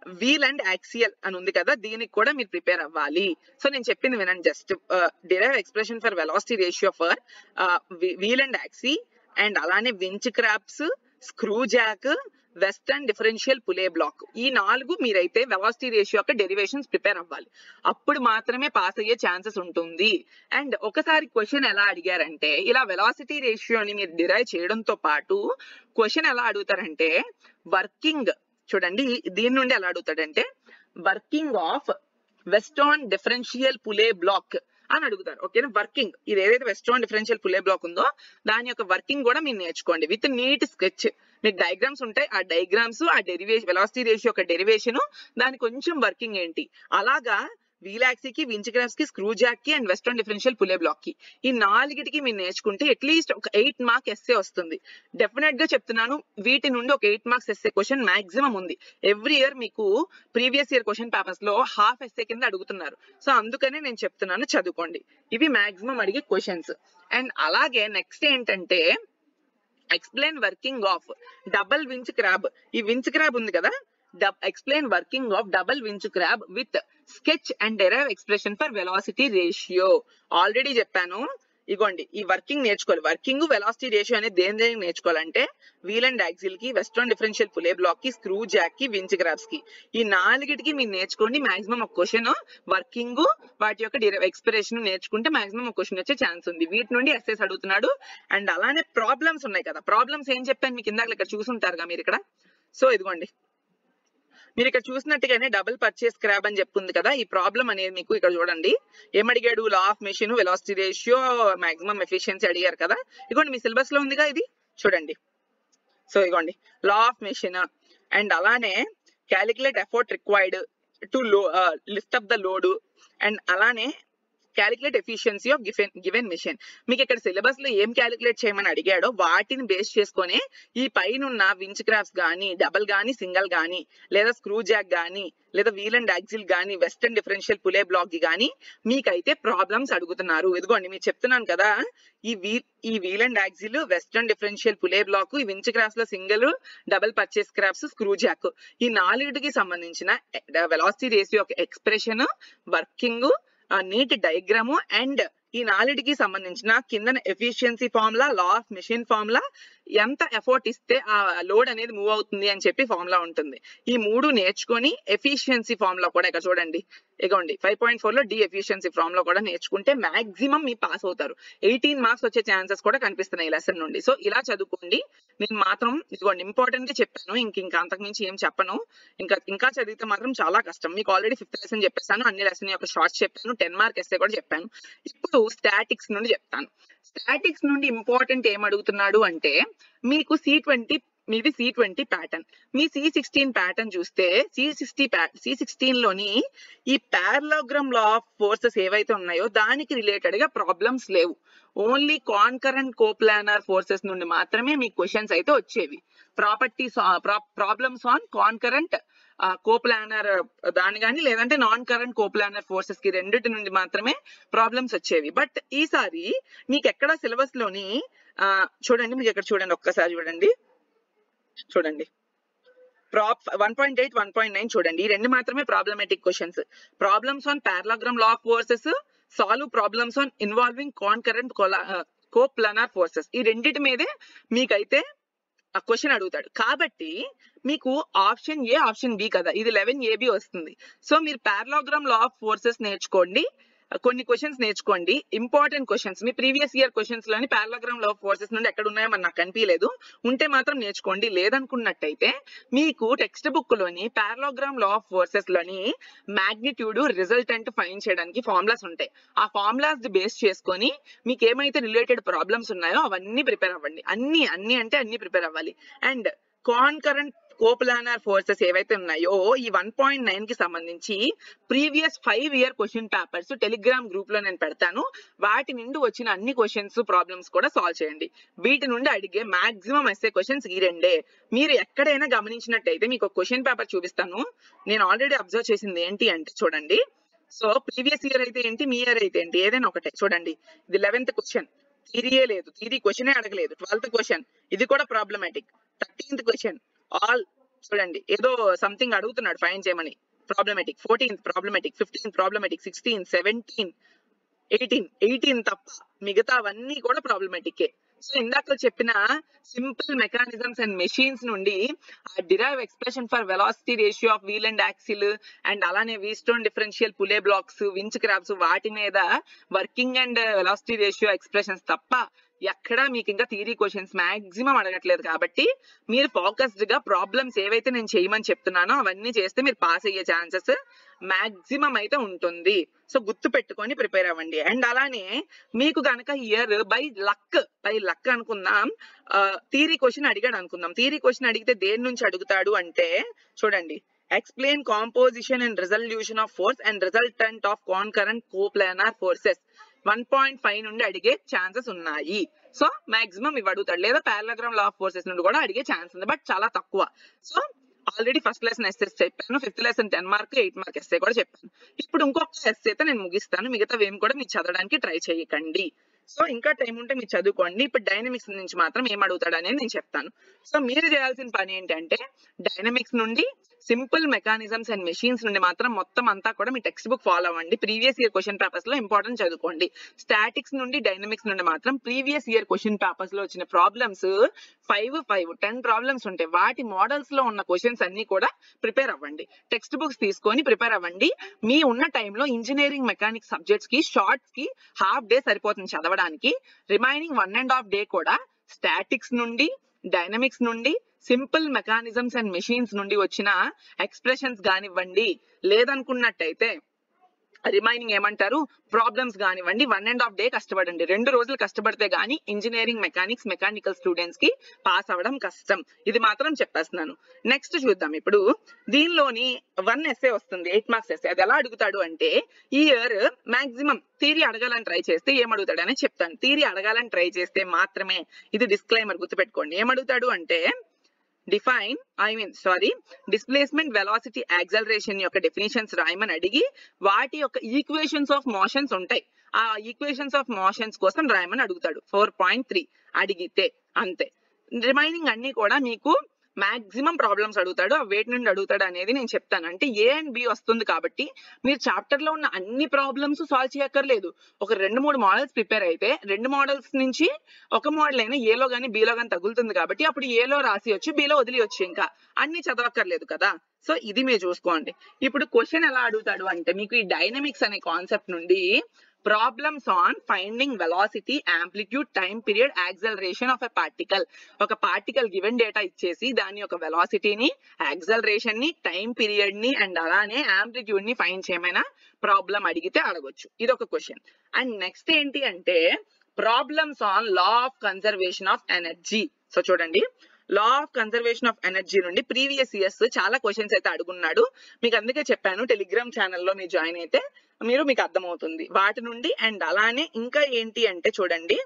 వీల్ అండ్ యాక్సియల్ అని ఉంది కదా దీనికి కూడా మీరు ప్రిపేర్ అవ్వాలి సో నేను చెప్పింది వినండి just derive expression for velocity ratio for wheel and axle and అలానే winch crabs screw jack western differential pulley block ఈ నాలుగు మీరైతే వెలాసిటీ రేషియో యొక్క డెరివేషన్స్ ప్రిపేర్ అవ్వాలి అప్పుడు మాత్రమే పాస్ అయ్యే ఛాన్సెస్ ఉంటుంది అండ్ ఒకసారి క్వశ్చన్ ఎలా అడిగారంటే ఇలా వెలాసిటీ రేషియోని మీరు డిరైవ్ చేయడంతో పాటు క్వశ్చన్ ఎలా అడుగుతారంటే వర్కింగ్ చూడండి దీని నుండి ఎలా అడుగుతాడంటే working of western differential pulley block అని అడుగుతారు ఓకేనా వర్కింగ్ ఇది ఏదైతే వెస్టర్న్ డిఫరెన్షియల్ పులే బ్లాక్ ఉందో దాని యొక్క వర్కింగ్ కూడా మీరు నేర్చుకోండి విత్ నీట్ స్కెచ్ మీకు డయాగ్రామ్స్ ఉంటాయి ఆ డయాగ్రామ్స్ ఆ డెరివేషన్ వెలాసిటీ రేషియో యొక్క డెరివేషన్ దాని కొంచెం వర్కింగ్ ఏంటి అలాగా వీలాక్సీకి వించగ్రాఫ్స్ కి స్క్రూ జాక్ కి and western differential pulley block కి ఈ నాలుగిటికి మీరు నేర్చుకుంటే అట్లీస్ట్ ఒక ఎయిట్ మార్క్ ఎస్సే వస్తుంది డెఫినెట్ గా చెప్తున్నాను వీటి నుండి ఒక eight marks essay question maximum ఉంది ఎవ్రీ ఇయర్ మీకు ప్రీవియస్ ఇయర్ క్వశ్చన్ పేపర్స్ లో హాఫ్ ఎస్సే కింద అడుగుతున్నారు సో అందుకనే నేను చెప్తున్నాను చదువుకోండి ఇవి మాక్సిమం అడిగే క్వశ్చన్స్ అండ్ అలాగే నెక్స్ట్ ఏంటంటే explain working of double winch crab ఈ వించ్ క్రాబ్ ఉంది కదా explain working of double winch crab with sketch and derive expression for velocity ratio already చెప్పాను ఇగోండి ఈ వర్కింగ్ నేర్చుకోవాలి వర్కింగ్ వెలాసిటీ రేషియో అనేది దేని దేనికి నేర్చుకోవాలంటే వీల్ అండ్ యాక్సిల్ కి వెస్ట్రన్ డిఫరెన్షియల్ పులే బ్లాక్ కి స్క్రూ జాక్ కి వించ్ గ్రాఫ్స్ కి ఈ నాలుగిటికి మీరు నేర్చుకోండి మాక్సిమం ఒక క్వశ్చన్ వర్కింగ్ వాటి యొక్క ఎక్స్ప్రెషన్ నేర్చుకుంటే మాక్సిమం ఒక క్వశ్చన్ వచ్చే ఛాన్స్ ఉంది వీటి నుండి ఎస్ఎస్ అడుగుతున్నాడు అండ్ అలానే ప్రాబ్లమ్స్ ఉన్నాయి కదా ప్రాబ్లమ్స్ ఏం చెప్పాను మీకు ఇందాక ఇక్కడ చూసుంటారుగా మీరు ఇక్కడ సో ఇదిగోండి మీరు ఇక్కడ చూసినట్టుగానే డబుల్ పర్చేస్ క్రాబ్ అని చెప్పుంది కదా ఈ ప్రాబ్లం అనేది మీకు ఇక్కడ చూడండి ఏమడిగాడు law of machine velocity ratio maximum efficiency అడిగారు కదా ఇదిగోండి మీ సిలబస్ లో ఉందిగా ఇది చూడండి సో ఇదిగోండి లా ఆఫ్ మెషిన్ అండ్ అలానే క్యాలిక్యులేట్ ఎఫోర్ట్ రిక్వైర్డ్ టు లో lift up the load and అలానే calculate efficiency of given given machine మీకు ఇక్కడ సిలబస్ లో ఏం క్యాలిక్యులేట్ చేయమని అడిగాడో వాటిని బేస్ చేసుకొని ఈ పైన ఉన్న వించ్ క్రాఫ్ట్స్ గానీ డబల్ గానీ సింగల్ గానీ లేదా స్క్రూ జాక్ గానీ లేదా వీల్ అండ్ యాక్సిల్ గానీ వెస్టర్న్ డిఫరెన్షియల్ పులే బ్లాక్ కి గానీ మీకైతే ప్రాబ్లమ్స్ అడుగుతున్నారు ఇదిగోండి మీరు చెప్తున్నాను కదా ఈ వీల్ ఈ wheel and axle western differential pulley block ఈ వించ్ క్రాఫ్ట్స్ లో single double purchase crafts screw jack ఈ నాలుగిటికి సంబంధించిన వెలాసిటీ రేషియో యొక్క expression working neat diagram and ఈ నాలుడికి సంబంధించిన కింద efficiency formula law of machine formula ఎంత ఎఫర్ట్ ఇస్తే ఆ లోడ్ అనేది మూవ్ అవుతుంది అని చెప్పి ఫార్ములా ఉంటుంది ఈ మూడు నేర్చుకొని ఎఫిషియన్సీ ఫార్ములా కూడా ఇక్కడ చూడండి ఇగోండి ఫైవ్ పాయింట్ ఫోర్ లో డి ఎఫిషియన్సీ ఫార్ములా కూడా నేర్చుకుంటే మాక్సిమం మీ పాస్ అవుతారు ఎయిటీన్ మార్క్స్ వచ్చే ఛాన్సెస్ కూడా కనిపిస్తున్నాయి ఈ లెసన్ నుండి సో ఇలా చదువుకోండి నేను మాత్రం ఇదిగోండి ఇంపార్టెంట్ చెప్పాను ఇంక ఇంకా అంతకుమించి ఏం చెప్పను ఇంకా ఇంకా చదివితే మాత్రం చాలా కష్టం మీకు ఆల్రెడీ ఫిఫ్త్ లెసన్ చెప్పేసాను అన్ని లెసన్ యొక్క షార్ట్స్ చెప్పాను టెన్ మార్క్ ఎస్ఏ కూడా చెప్పాను ఇప్పుడు స్టాటిక్స్ నుండి చెప్తాను స్టాటిక్స్ నుండి ఇంపార్టెంట్ ఏం అడుగుతున్నాడు అంటే మీకు సి ట్వంటీ మీది సి ట్వంటీ ప్యాటర్న్ మీ సి సిక్స్టీన్ ప్యాటర్న్ చూస్తే సి సిక్స్టీ సి సిక్స్టీన్ లోని ఈ పారలోగ్రామ్ లా ఆఫ్ ఫోర్సెస్ ఏవైతే ఉన్నాయో దానికి రిలేటెడ్ గా ప్రాబ్లమ్స్ లేవు ఓన్లీ కాన్కరెంట్ కోప్లానర్ ఫోర్సెస్ నుండి మాత్రమే మీకు క్వశ్చన్స్ అయితే వచ్చేవి properties problems on concurrent coplanar దాని కానీ లేదంటే నాన్ కరెంట్ కోప్లానర్ ఫోర్సెస్ కి రెండింటి నుండి మాత్రమే ప్రాబ్లమ్స్ వచ్చేవి బట్ ఈసారి మీకు ఎక్కడ సిలబస్ లోని ఆ, చూడండి మీకు ఎక్కడ చూడండి ఒక్కసారి చూడండి చూడండి prop one point eight one point nine చూడండి ఈ రెండు మాత్రమే problematic questions problems on parallelogram law of forces solve problems on involving concurrent coplanar forces ఈ రెండింటి మీదే మీకైతే ఆ క్వశ్చన్ అడుగుతాడు కాబట్టి మీకు ఆప్షన్ ఏ ఆప్షన్ బి కదా ఇది లెవెన్ ఏబి వస్తుంది సో మీరు పారలోగ్రామ్ లా ఆఫ్ ఫోర్సెస్ నేర్చుకోండి కొన్ని క్వశ్చన్స్ నేర్చుకోండి ఇంపార్టెంట్ క్వశ్చన్స్ మీ ప్రీవియస్ ఇయర్ క్వశ్చన్స్ లోని పారలోగ్రామ్ లా ఆఫ్ ఫోర్సెస్ నుండి ఎక్కడ ఉన్నాయో మరి నాకు కనిపించలేదు ఉంటే మాత్రం నేర్చుకోండి లేదనుకున్నట్టయితే మీకు టెక్స్ట్ బుక్ లోని పారలోగ్రామ్ లా ఆఫ్ ఫోర్సెస్ లోని మాగ్నిట్యూడ్ రిజల్టెంట్ ఫైన్ చేయడానికి ఫార్ములాస్ ఉంటాయి ఆ ఫార్ములాస్ బేస్ చేసుకొని మీకు ఏమైతే రిలేటెడ్ ప్రాబ్లమ్స్ ఉన్నాయో అవన్నీ ప్రిపేర్ అవ్వండి అన్ని అన్ని అంటే అన్ని ప్రిపేర్ అవ్వాలి అండ్ కాన్కరెంట్ కోప్లానర్ ఫోర్సెస్ ఏవైతే ఉన్నాయో ఈ వన్ పాయింట్ నైన్ కి సంబంధించి previous five year question papers Telegram group లో నేను పెడతాను వాటి నుండి వచ్చిన అన్ని క్వశ్చన్స్ ప్రాబ్లమ్స్ కూడా సాల్వ్ చేయండి వీటి నుండి అడిగే మాక్సిమం ఎస్ఏ క్వశ్చన్స్ ఈ రెండే మీరు ఎక్కడైనా గమనించినట్టయితే మీకు ఒక క్వశ్చన్ పేపర్ చూపిస్తాను నేను ఆల్రెడీ అబ్జర్వ్ చేసింది ఏంటి అంటే చూడండి సో ప్రీవియస్ ఇయర్ అయితే ఏంటి మీ ఇయర్ అయితే ఏంటి ఏదైనా ఒకటే చూడండి ఇది లెవెన్త్ క్వశ్చన్ థీరీయే లేదు థీరీ క్వశ్చనే అడగలేదు ట్వెల్త్ క్వశ్చన్ ఇది కూడా ప్రాబ్లమాటిక్ థర్టీన్త్ క్వశ్చన్ ఆల్ చూడండి ఏదో సంథింగ్ అడుగుతున్నాడు ఫైన్ చేయమని problematic fourteenth problematic fifteenth problematic sixteen seventeen eighteen eighteen తప్ప మిగతావన్నీ కూడా ప్రాబ్లమేటిక్ సో ఇందాక చెప్పిన సింపుల్ మెకానిజమ్స్ అండ్ మెషిన్స్ నుండి ఆ derive expression for velocity ratio of wheel and axle and అలానే Weston differential pulley blocks winch crabs వాటి మీద working and velocity ratio expressions తప్ప ఎక్కడా మీకు ఇంకా థియరీ క్వశ్చన్స్ మాక్సిమం అడగట్లేదు కాబట్టి మీరు ఫోకస్డ్ గా ప్రాబ్లమ్స్ ఏవైతే నేను చేయమని చెప్తున్నానో అవన్నీ చేస్తే మీరు పాస్ అయ్యే ఛాన్సెస్ మాక్సిమం అయితే ఉంటుంది సో గుర్తు పెట్టుకొని ప్రిపేర్ అవ్వండి అండ్ అలానే మీకు గనక year by luck by luck అనుకుందాం థీరీ క్వశ్చన్ అడిగాడు అనుకుందాం థీరీ క్వశ్చన్ అడిగితే దేని నుంచి అడుగుతాడు అంటే చూడండి explain composition and resolution of force and resultant of concurrent coplanar forces one point five నుండి అడిగే ఛాన్సెస్ ఉన్నాయి సో మాక్సిమం ఇవి అడుగుతాడు లేదా పారాగ్రామ్ లా ఆఫ్ ఫోర్సెస్ నుండి కూడా అడిగే ఛాన్స్ ఉంది బట్ చాలా తక్కువ so already first lesson SS చెప్పాను fifth lesson ten mark eight mark SA కూడా చెప్పాను ఇప్పుడు ఇంకొక ఎస్ఏ అయితే నేను ముగిస్తాను మిగతా ఏం కూడా మీరు చదవడానికి ట్రై చేయకండి సో ఇంకా టైం ఉంటే మీరు చదువుకోండి ఇప్పుడు డైనమిక్స్ నుంచి మాత్రం ఏం అడుగుతాడు అనేది నేను చెప్తాను సో మీరు చేయాల్సిన పని ఏంటంటే డైనమిక్స్ నుండి సింపుల్ మెకానిజమ్స్ అండ్ మెషిన్స్ నుండి మాత్రం మొత్తం అంతా కూడా మీ టెక్స్ట్ బుక్ ఫాలో అవ్వండి ప్రీవియస్ ఇయర్ క్వశ్చన్ పేపర్స్ లో ఇంపార్టెంట్ చదువుకోండి స్టాటిక్స్ నుండి డైనమిక్స్ నుండి మాత్రం ప్రీవియస్ ఇయర్ క్వశ్చన్ పేపర్స్ లో వచ్చిన problems five five ten problems ఉంటాయి వాటి మోడల్స్ లో ఉన్న క్వశ్చన్స్ అన్ని కూడా ప్రిపేర్ అవ్వండి టెక్స్ట్ బుక్స్ తీసుకొని ప్రిపేర్ అవ్వండి మీ ఉన్న టైంలో ఇంజనీరింగ్ మెకానిక్స్ సబ్జెక్ట్స్ కి షార్ట్స్ కి హాఫ్ డే సరిపోతుంది చదవడానికి remaining one and half day కూడా స్టాటిక్స్ నుండి డైనమిక్స్ నుండి సింపుల్ మెకానిజమ్స్ అండ్ మెషిన్స్ నుండి వచ్చిన ఎక్స్ప్రెషన్స్ కానివ్వండి లేదనుకున్నట్టయితే రిమైనింగ్ ఏమంటారు ప్రాబ్లమ్స్ కానివ్వండి వన్ అండ్ హాఫ్ డే కష్టపడండి రెండు రోజులు కష్టపడితే గానీ ఇంజనీరింగ్ మెకానిక్స్ మెకానికల్ స్టూడెంట్స్ కి పాస్ అవ్వడం కష్టం ఇది మాత్రం చెప్పేస్తున్నాను నెక్స్ట్ చూద్దాం ఇప్పుడు దీనిలోని వన్ ఎస్ఏ వస్తుంది ఎయిట్ మార్క్స్ ఎస్ఏ అది ఎలా అడుగుతాడు అంటే ఈ ఇయర్ మాక్సిమం థీరీ అడగాలని ట్రై చేస్తే ఏం అడుగుతాడు అని చెప్తాను థీరీ అడగాలని ట్రై చేస్తే మాత్రమే ఇది డిస్క్లైమర్ గుర్తుపెట్టుకోండి ఏమడుగుతాడు అంటే define I mean sorry displacement velocity acceleration యొక్క డెఫినేషన్స్ రాయమని అడిగి వాటి యొక్క ఈక్వేషన్స్ ఆఫ్ మోషన్స్ ఉంటాయి ఆ ఈక్వేషన్స్ ఆఫ్ మోషన్స్ కోసం రాయమని అడుగుతాడు ఫోర్ పాయింట్ త్రీ అడిగితే అంతే రిమైనింగ్ అన్ని కూడా మీకు మాక్సిమం ప్రాబ్లమ్స్ అడుగుతాడు ఆ వేటి నుండి అడుగుతాడు అనేది నేను చెప్తాను అంటే ఏ అండ్ బి వస్తుంది కాబట్టి మీరు చాప్టర్ లో ఉన్న అన్ని ప్రాబ్లమ్స్ సాల్వ్ చేయక్కర్లేదు ఒక రెండు మూడు మోడల్స్ ప్రిపేర్ అయితే రెండు మోడల్స్ నుంచి ఒక మోడల్ అయినా ఏలో గానీ బిలో గానీ తగులుతుంది కాబట్టి అప్పుడు ఏలో రాసి వచ్చి బిలో వదిలి వచ్చి ఇంకా అన్ని చదవక్కర్లేదు కదా సో ఇది మీరు చూసుకోండి ఇప్పుడు క్వశ్చన్ ఎలా అడుగుతాడు అంటే మీకు ఈ డైనమిక్స్ అనే కాన్సెప్ట్ నుండి problems on finding velocity amplitude time period acceleration of a particle ఒక పార్టికల్ గివెన్ డేటా ఇచ్చేసి దాని యొక్క వెలాసిటీని యాక్సలరేషన్ ని టైం పీరియడ్ ని అండ్ అలానే యాంప్లిట్యూడ్ ని ఫైండ్ చేయమైనా ప్రాబ్లం అడిగితే అడగొచ్చు ఇది ఒక క్వశ్చన్ అండ్ నెక్స్ట్ ఏంటి అంటే problems on law of conservation of energy so చూడండి law of conservation of energy నుండి ప్రీవియస్ ఇయర్స్ చాలా క్వశ్చన్స్ అయితే అడుగున్నాడు మీకు అందుకే చెప్పాను టెలిగ్రామ్ ఛానల్లో మీరు జాయిన్ అయితే మీరు మీకు అర్థమవుతుంది వాటి నుండి అండ్ అలానే ఇంకా ఏంటి అంటే చూడండి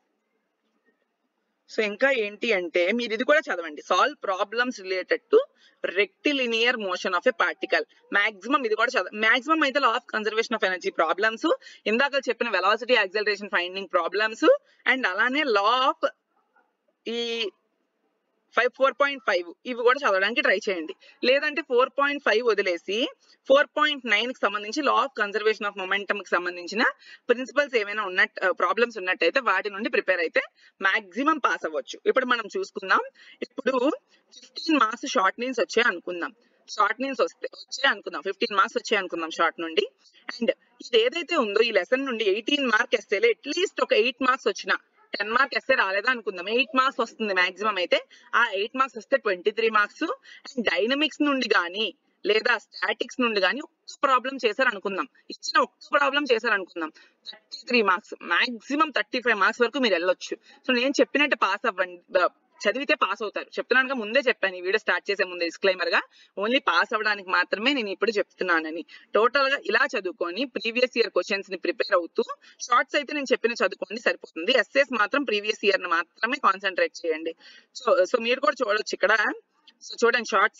సో ఇంకా ఏంటి అంటే మీరు ఇది కూడా చదవండి solve problems related to rectilinear motion of a particle maximum ఇది కూడా చదవ మాక్సిమం అయితే law of conservation of energy problems ఇందాక చెప్పిన velocity acceleration finding problems and అలానే లా ఆఫ్ ఈ ఫైవ్ ఫోర్ పాయింట్ ఫైవ్ ఇవి కూడా చదవడానికి ట్రై చేయండి లేదంటే ఫోర్ పాయింట్ ఫైవ్ వదిలేసి ఫోర్ పాయింట్ నైన్ కి సంబంధించి law of conservation of momentum కి సంబంధించిన ప్రిన్సిపల్స్ ఏమైనా ఉన్నట్టు ప్రాబ్లమ్స్ ఉన్నట్టయితే వాటి నుండి ప్రిపేర్ అయితే మాక్సిమం పాస్ అవ్వచ్చు ఇప్పుడు మనం చూసుకుందాం ఇప్పుడు ఫిఫ్టీన్ మార్క్స్ షార్ట్ నీన్స్ వచ్చాయి అనుకుందాం షార్ట్ నీన్స్ వస్తే వచ్చాయి అనుకుందాం ఫిఫ్టీన్ మార్క్స్ వచ్చాయి అనుకుందాం షార్ట్ నుండి అండ్ ఇది ఏదైతే ఉందో ఈ లెసన్ నుండి ఎయిటీన్ మార్క్ ఎస్ఏలో అట్లీస్ట్ ఒక ఎయిట్ మార్క్స్ వచ్చిన టెన్ మార్క్ ఎస్ఏ రాలేదా అనుకుందాం ఎయిట్ మార్క్స్ వస్తుంది మాక్సిమం అయితే ఆ ఎయిట్ మార్క్స్ వస్తే twenty three marks and dynamics నుండి కానీ లేదా స్టాటిక్స్ నుండి కానీ ఒక్క ప్రాబ్లం చేశారు అనుకుందాం ఇచ్చిన ఒక్క ప్రాబ్లం చేశారు అనుకుందాం thirty three marks maximum thirty five marks వరకు మీరు వెళ్ళొచ్చు సో నేను చెప్పినట్టు పాస్ అవ్వండి బ- చదివితే పాస్ అవుతారు చెప్తున్నాను ముందే చెప్పాను ఈ వీడియో స్టార్ట్ చేసే ముందే డిస్క్లైమర్ గా ఓన్లీ పాస్ అవ్వడానికి మాత్రమే నేను ఇప్పుడు చెప్తున్నానని టోటల్ గా ఇలా చదువుకొని ప్రీవియస్ ఇయర్ క్వశ్చన్స్ ని ప్రిపేర్ అవుతూ షార్ట్స్ అయితే నేను చెప్పిన చదువుకోండి సరిపోతుంది ఎస్ఎస్ మాత్రం ప్రీవియస్ ఇయర్ ని మాత్రమే కాన్సన్ట్రేట్ చేయండి సో సో మీరు కూడా చూడొచ్చు ఇక్కడ సో చూడండి shorts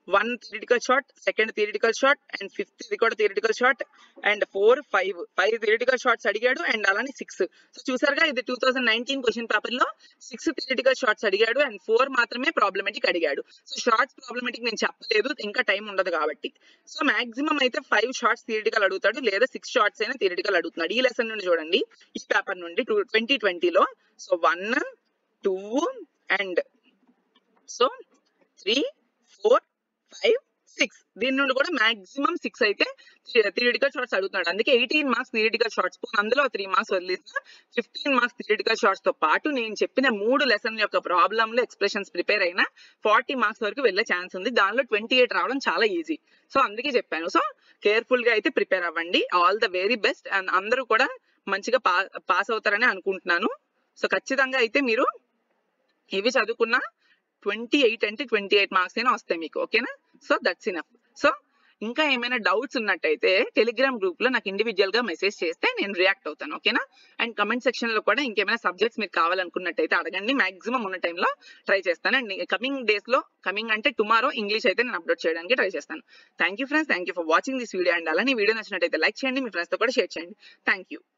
one theoretical short second theoretical short and fifth ఇది కూడా theoretical short and four five five theoretical shorts అడిగాడు అండ్ అలానే సిక్స్ సో చూసారుగా ఇది two thousand nineteen question paper లో సిక్స్ థియరిటికల్ షార్ట్స్ అడిగాడు అండ్ ఫోర్ మాత్రమే ప్రాబ్లమెటిక్ అడిగాడు సో షార్ట్స్ ప్రాబ్లమెటిక్ నేను చెప్పలేదు ఇంకా టైం ఉండదు కాబట్టి సో మాక్సిమం అయితే ఫైవ్ షార్ట్స్ థియరిటికల్ అడుగుతాడు లేదా సిక్స్ షార్ట్స్ అయినా థియరిటికల్ అడుగుతున్నాడు ఈ లెసన్ నుండి చూడండి ఈ పేపర్ నుండి టూ ట్వంటీ ట్వంటీలో so one two and so three four five six దీని నుండి కూడా మాక్సిమం సిక్స్ అయితే థియరిటికల్ షార్ట్స్ అడుగుతున్నాడు అందుకే ఎయిటీన్ మార్క్స్ థియరిటికల్ షార్ట్స్ పోను అందులో త్రీ మార్క్స్ వదిలేసిన ఫిఫ్టీన్ మార్క్స్ థియరిటికల్ షార్ట్స్ తో పాటు నేను చెప్పిన మూడు లెసన్ యొక్క ప్రాబ్లమ్ లో ఎక్స్ప్రెషన్స్ ప్రిపేర్ అయినా ఫార్టీ మార్క్స్ వరకు వెళ్ళే ఛాన్స్ ఉంది దానిలో ట్వంటీ ఎయిట్ రావడం చాలా ఈజీ సో అందుకే చెప్పాను సో కేర్ఫుల్ గా అయితే ప్రిపేర్ అవ్వండి all the very best and అందరూ కూడా మంచిగా పా పాస్ అవుతారని అనుకుంటున్నాను సో ఖచ్చితంగా అయితే మీరు ఇవి చదువుకున్న ట్వంటీ ఎయిట్ అంటే ట్వంటీ ఎయిట్ మార్క్స్ అయినా వస్తాయి మీకు ఓకేనా సో దట్స్ ఇనఫ్ సో ఇంకా ఏమైనా డౌట్స్ ఉన్నట్టయితే టెలిగ్రామ్ గ్రూప్ లో నాకు ఇండివిజువల్ గా మెసేజ్ చేస్తే నేను రియాక్ట్ అవుతాను ఓకేనా అండ్ కమెంట్ సెక్షన్ లో కూడా ఇంకేమైనా సబ్జెక్ట్స్ మీకు కావాలనుకున్నట్టయితే అడగండి మాక్సిమం ఉన్న టైంలో ట్రై చేస్తాను అండ్ కమింగ్ డేస్ లో కమింగ్ అంటే టుమారో ఇంగ్లీష్ అయితే నేను అప్లోడ్ చేయడానికి ట్రై చేస్తాను thank you friends thank you for watching this video and అలానే వీడియో నచ్చినట్టయితే లైక్ చేయండి మీ ఫ్రెండ్స్ తో కూడా షేర్ చేయండి థ్యాంక్ యూ